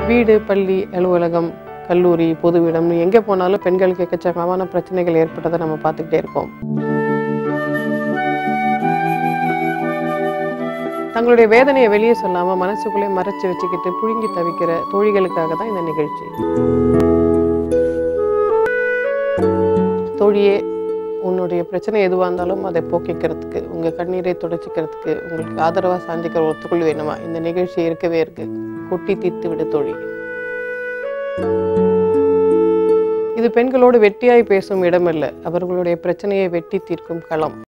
வீடு பள்ளி அலுவலகம் கல்லூரி பொதுவிடம் எங்கே போனாலும் பெண்களுக்கு எக்கச்சக்கமான பிரச்சனைகள் ஏற்பட்டதை நம்ம பார்த்துக்கிட்டே இருக்கோம் தங்களுடைய வேதனையை வெளியே சொல்லாம மனசுக்குள்ளே மறைச்சு வச்சுக்கிட்டு புழுங்கி தவிக்கிற தோழிகளுக்காக தான் இந்த நிகழ்ச்சி தோழியே உன்னுடைய பிரச்சனை எதுவாக இருந்தாலும் அதை போக்கிக்கிறதுக்கு உங்கள் கண்ணீரை துடைச்சிக்கிறதுக்கு உங்களுக்கு ஆதரவாக சாஞ்சிக்கிற ஒத்துக்குள் வேணுமா இந்த நிகழ்ச்சி இருக்கவே இருக்கு கொட்டி தீர்த்து விடு தோழி இது பெண்களோடு வெட்டியாய் பேசும் இடமல்ல அவர்களுடைய பிரச்சனையை வெட்டி தீர்க்கும் களம்